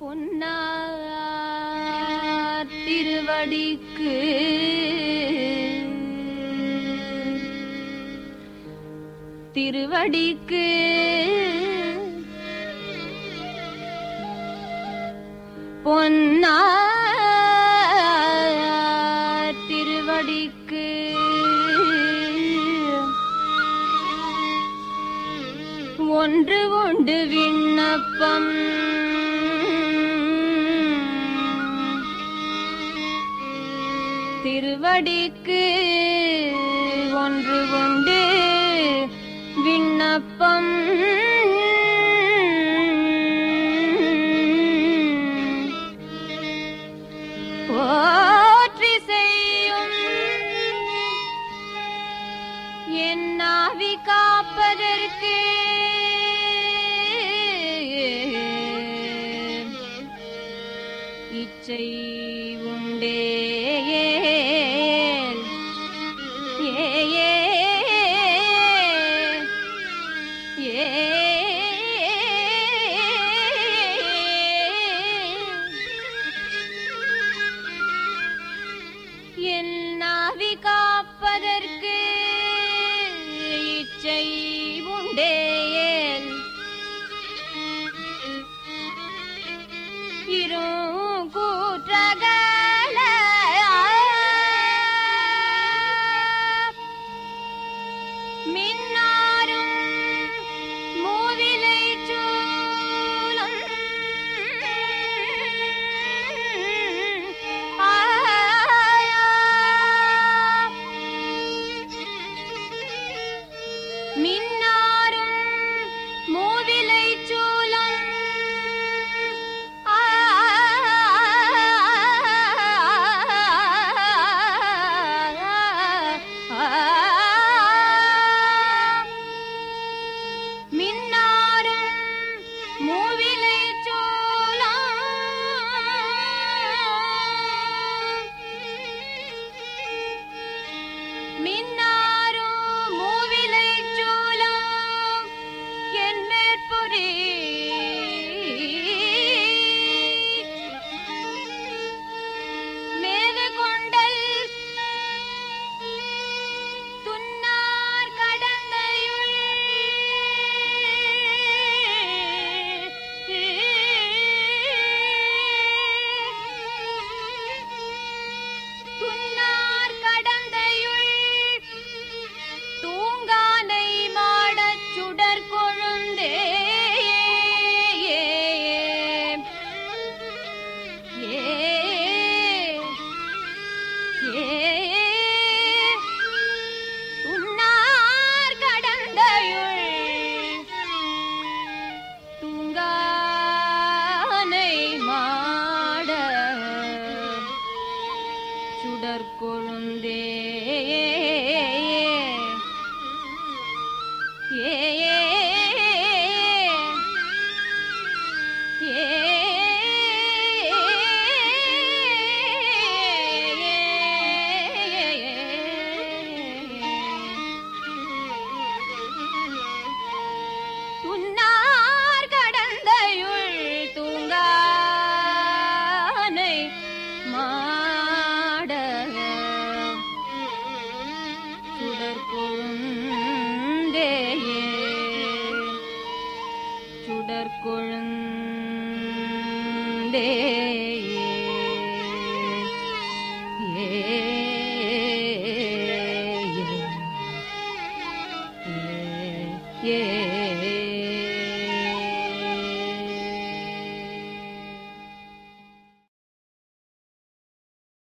பொன்னார் திருவடிக்கு திருவடிக்கு பொன்னார் திருவடிக்கு ஒன்று உண்டு விண்ணப்பம் திருவடிக்கு ஒன்று உண்டு விண்ணப்பம் போற்றி செய்யும் என் நாவி காப்பதற்கு இச்சை உண்டே ஏ ஏ ஏ என் நாவி காப்பதற்கு இச்சை உண்டேன் இரும் கூற்றகல மின்னாரும் மூவிலை சூலம் மின்னாரும் மூவிலை சூலம் மின்னாரும் மூவிலை சூலம் மின்னாரும் மூவிலை சூலம் என் மேற்புரி மேது கொண்டல் துன்னார் கடந்தையுள் துன்னார் கடந்தையுள் தூங்கானை மாடச் சுடர் கொழுந்தே உன்னார் கடந்தையுள் தூங்கானை மாட சுடர் கொழுந்தே ஏ துன்னார் கடந்தையுள் தூங்கானை மாட சுடர் கொழுந்தேயே சுடர் கொழுந்தேயே ஏ ஏ ஏ